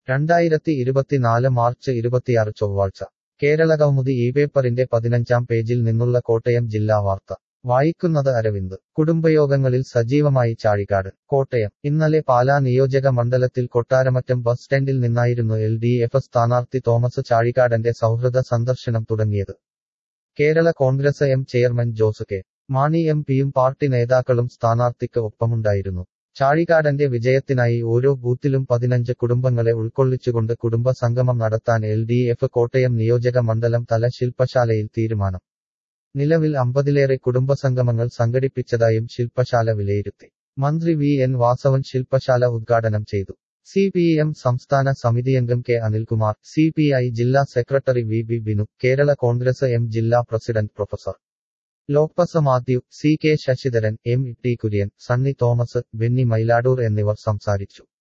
രണ്ടായിരത്തി ഇരുപത്തിനാല് മാർച്ച് ഇരുപത്തിയാറ് ചൊവ്വാഴ്ച കേരള കൗമുദി ഈ പേപ്പറിന്റെ പതിനഞ്ചാം പേജിൽ നിന്നുള്ള കോട്ടയം ജില്ലാ വാർത്ത വായിക്കുന്നത് അരവിന്ദ് കുടുംബയോഗങ്ങളിൽ സജീവമായി ചാഴികാട് കോട്ടയം ഇന്നലെ പാലാ നിയോജക മണ്ഡലത്തിൽ കൊട്ടാരമറ്റം ബസ് സ്റ്റാൻഡിൽ നിന്നായിരുന്നു എൽ ഡി എഫ് സ്ഥാനാർത്ഥി തോമസ് ചാഴികാടന്റെ സൗഹൃദ സന്ദർശനം തുടങ്ങിയത് Kerala Congress M chairman Jose K Mani M പിയും പാർട്ടി നേതാക്കളും സ്ഥാനാർത്ഥിക്ക് ഒപ്പമുണ്ടായിരുന്നു ചാഴികാടന്റെ വിജയത്തിനായി ഓരോ ബൂത്തിലും പതിനഞ്ച് കുടുംബങ്ങളെ ഉൾക്കൊള്ളിച്ചുകൊണ്ട് കുടുംബ സംഗമം നടത്താൻ എൽ ഡി എഫ് കോട്ടയം നിയോജക മണ്ഡലം തല ശില്പശാലയിൽ തീരുമാനം നിലവിൽ അമ്പതിലേറെ കുടുംബസംഗമങ്ങൾ സംഘടിപ്പിച്ചതായും ശില്പശാല വിലയിരുത്തി മന്ത്രി വി എൻ വാസവൻ ശില്പശാല ഉദ്ഘാടനം ചെയ്തു സി പി എം സംസ്ഥാന സമിതിയംഗം K Anilkumar C P I ജില്ലാ സെക്രട്ടറി V B Binu Kerala Congress M ജില്ലാ president professor Lopus Mathew C K Sasidharan M T Kurian Sunny Thomas Benny Mailadoor എന്നിവർ സംസാരിച്ചു